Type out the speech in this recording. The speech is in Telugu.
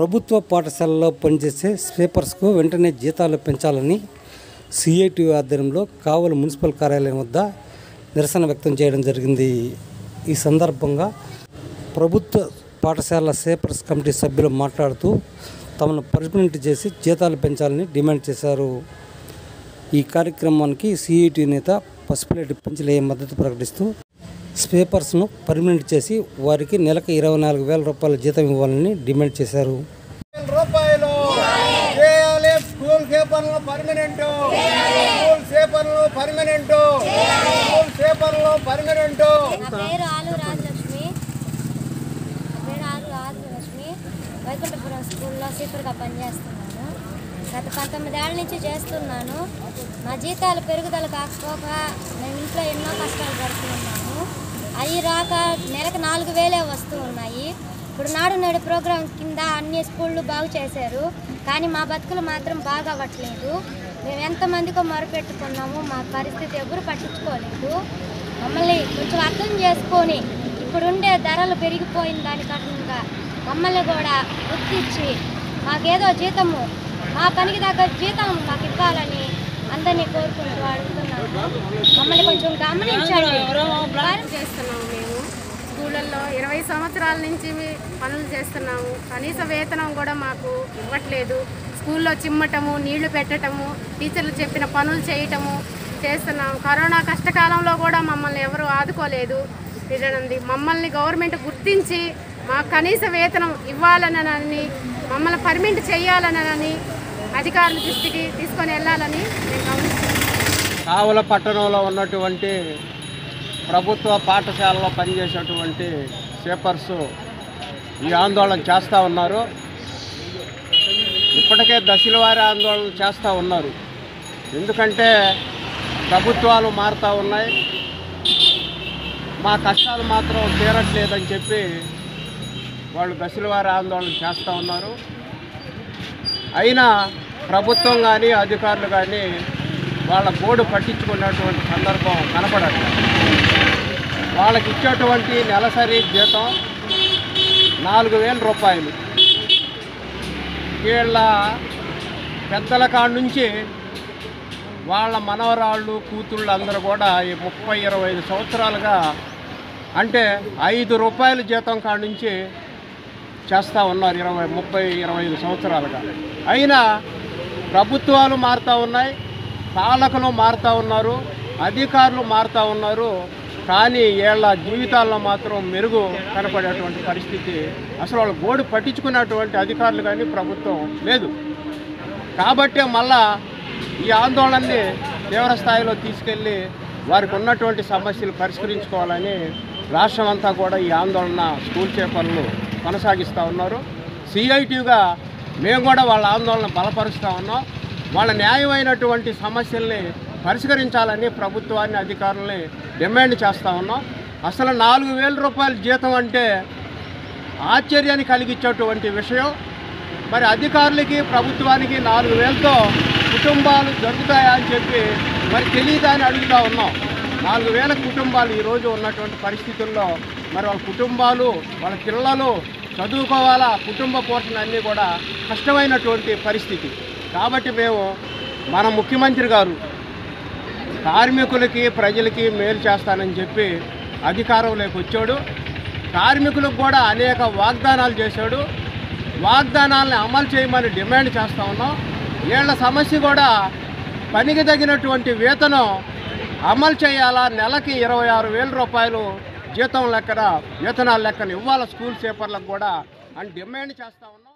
ప్రభుత్వ పాఠశాలలో పనిచేసే స్వీపర్స్కు వెంటనే జీతాలు పెంచాలని సిఐటి ఆధ్వర్యంలో కావలి మున్సిపల్ కార్యాలయం వద్ద నిరసన వ్యక్తం చేయడం జరిగింది ఈ సందర్భంగా ప్రభుత్వ పాఠశాల స్వీపర్స్ కమిటీ సభ్యులు మాట్లాడుతూ తమను పర్మనెంట్ చేసి జీతాలు పెంచాలని డిమాండ్ చేశారు ఈ కార్యక్రమానికి సిఐటి నేత పసుపులేటి పెంచలయ్య మద్దతు ప్రకటిస్తూ స్వీపర్స్ను పర్మనెంట్ చేసి వారికి నెలకు ఇరవై నాలుగు వేల రూపాయల జీతం ఇవ్వాలని డిమాండ్ చేశారు రూపాయలు చేయాలి స్కూల్ సేపర్లు పర్మనెంట్ స్కూల్ సేపర్లు పర్మనెంట్ స్కూల్ సేపర్లు పర్మనెంట్ నా పేరు ఆలు రాజలక్ష్మి నా పేరు ఆలు రాజలక్ష్మి వైకుంఠపురం స్కూల్లో సీపర్గా పనిచేస్తున్నాను గత పంతొమ్మిది ఏళ్ళ నుంచి చేస్తున్నాను మా జీతాలు పెరుగుదల కాకపోగా మేము ఇంట్లో ఎన్నో కష్టాలు పడుతున్నాము అవి రాక నెలకు నాలుగు వేలే వస్తూ ఉన్నాయి ఇప్పుడు నాడు నేడు ప్రోగ్రాం కింద అన్ని స్కూళ్ళు బాగు చేశారు కానీ మా బతుకులు మాత్రం బాగా అవ్వట్లేదు మేము ఎంతమందికో మొరపెట్టుకున్నాము మా పరిస్థితి ఎవరు పట్టించుకోలేదు మమ్మల్ని కొంచెం అర్థం చేసుకొని ఇప్పుడుండే ధరలు పెరిగిపోయిన దానికన్నా మమ్మల్ని కూడా గుర్తించి మాకేదో జీతము మా పనికి తగ్గ జీతం మాకు ఇవ్వాలని అందరినీ కోరుకుంటూ అడుగుతున్నాను మమ్మల్ని కొంచెం గమనించండి చేస్తున్నాము మేము స్కూళ్ళల్లో ఇరవై సంవత్సరాల నుంచి మీ- పనులు చేస్తున్నాము కనీస వేతనం కూడా మాకు ఇవ్వట్లేదు స్కూల్లో చిమ్మటము నీళ్లు పెట్టటము టీచర్లు చెప్పిన పనులు చేయటము చేస్తున్నాము కరోనా కష్టకాలంలో కూడా మమ్మల్ని ఎవరు ఆదుకోలేదు ఇదనంది మమ్మల్ని గవర్నమెంట్ గుర్తించి మాకు కనీస వేతనం ఇవ్వాలనని మమ్మల్ని పర్మిట్ చేయాలనని అధికారుల దృష్టికి తీసుకొని వెళ్ళాలని నేను గమనిస్తున్నాను కావుల పట్టణంలో ఉన్నటువంటి ప్రభుత్వ పాఠశాలలో పనిచేసేటువంటి సేపర్స్ ఈ ఆందోళన చేస్తూ ఉన్నారు ఇప్పటికే దశల వారి ఆందోళన చేస్తూ ఉన్నారు ఎందుకంటే ప్రభుత్వాలు మారుతూ ఉన్నాయి మా కష్టాలు మాత్రం తీరట్లేదని చెప్పి వాళ్ళు దశల వారి ఆందోళన చేస్తూ ఉన్నారు అయినా ప్రభుత్వం కానీ అధికారులు కానీ వాళ్ళ బోర్డు పట్టించుకున్నటువంటి సందర్భం కనపడట్లేదు వాళ్ళకి ఇచ్చేటువంటి నెలసరి జీతం నాలుగు వేల రూపాయలు వీళ్ళ పెద్దల కాడ నుంచి వాళ్ళ మనవరాళ్ళు కూతుళ్ళు అందరూ కూడా ఈ ముప్పై ఇరవై ఐదు సంవత్సరాలుగా అంటే ఐదు రూపాయల జీతం కాడ నుంచి చేస్తూ ఉన్నారు ఇరవై ముప్పై ఇరవై ఐదు సంవత్సరాలుగా అయినా ప్రభుత్వాలు మారుతూ ఉన్నాయి పాలకులు మారుతూ ఉన్నారు అధికారులు మారుతూ ఉన్నారు కానీ వీళ్ళ జీవితాల్లో మాత్రం మెరుగు కనపడేటువంటి పరిస్థితి అసలు వాళ్ళు గోడు పట్టించుకున్నటువంటి అధికారులు కానీ ప్రభుత్వం లేదు కాబట్టి మళ్ళా ఈ ఆందోళనని తీవ్ర స్థాయిలో తీసుకెళ్ళి వారికి ఉన్నటువంటి సమస్యలు పరిష్కరించుకోవాలని రాష్ట్రం అంతా కూడా ఈ ఆందోళన స్కూల్ చేపలను కొనసాగిస్తూ ఉన్నారు సిఐటిగా మేము కూడా వాళ్ళ ఆందోళన బలపరుస్తూ ఉన్నాం వాళ్ళ న్యాయమైనటువంటి సమస్యల్ని పరిష్కరించాలని ప్రభుత్వాన్ని అధికారులని డిమాండ్ చేస్తూ ఉన్నాం అసలు నాలుగు వేల రూపాయల జీతం అంటే ఆశ్చర్యాన్ని కలిగించేటువంటి విషయం మరి అధికారులకి ప్రభుత్వానికి నాలుగు వేలతో కుటుంబాలు జరుగుతాయా అని చెప్పి మరి తెలియదా అని అడుగుతూ ఉన్నాం నాలుగు వేల కుటుంబాలు ఈరోజు ఉన్నటువంటి పరిస్థితుల్లో మరి వాళ్ళ కుటుంబాలు వాళ్ళ పిల్లలు చదువుకోవాలా కుటుంబ పోషణ అన్నీ కూడా కష్టమైనటువంటి పరిస్థితి కాబట్టి మేము మన ముఖ్యమంత్రి గారు కార్మికులకి ప్రజలకి మేలు చేస్తానని చెప్పి అధికారంలోకి వచ్చాడు కార్మికులకు కూడా అనేక వాగ్దానాలు చేశాడు వాగ్దానాలను అమలు చేయమని డిమాండ్ చేస్తూ ఉన్నాం వీళ్ళ సమస్య కూడా పనికి తగినటువంటి వేతనం అమలు చేయాలా నెలకి ఇరవై ఆరు వేల రూపాయలు జీతం లెక్కన వేతనాల లెక్కన ఇవ్వాలి స్కూల్ సేపర్లకు కూడా అని డిమాండ్ చేస్తూ ఉన్నాం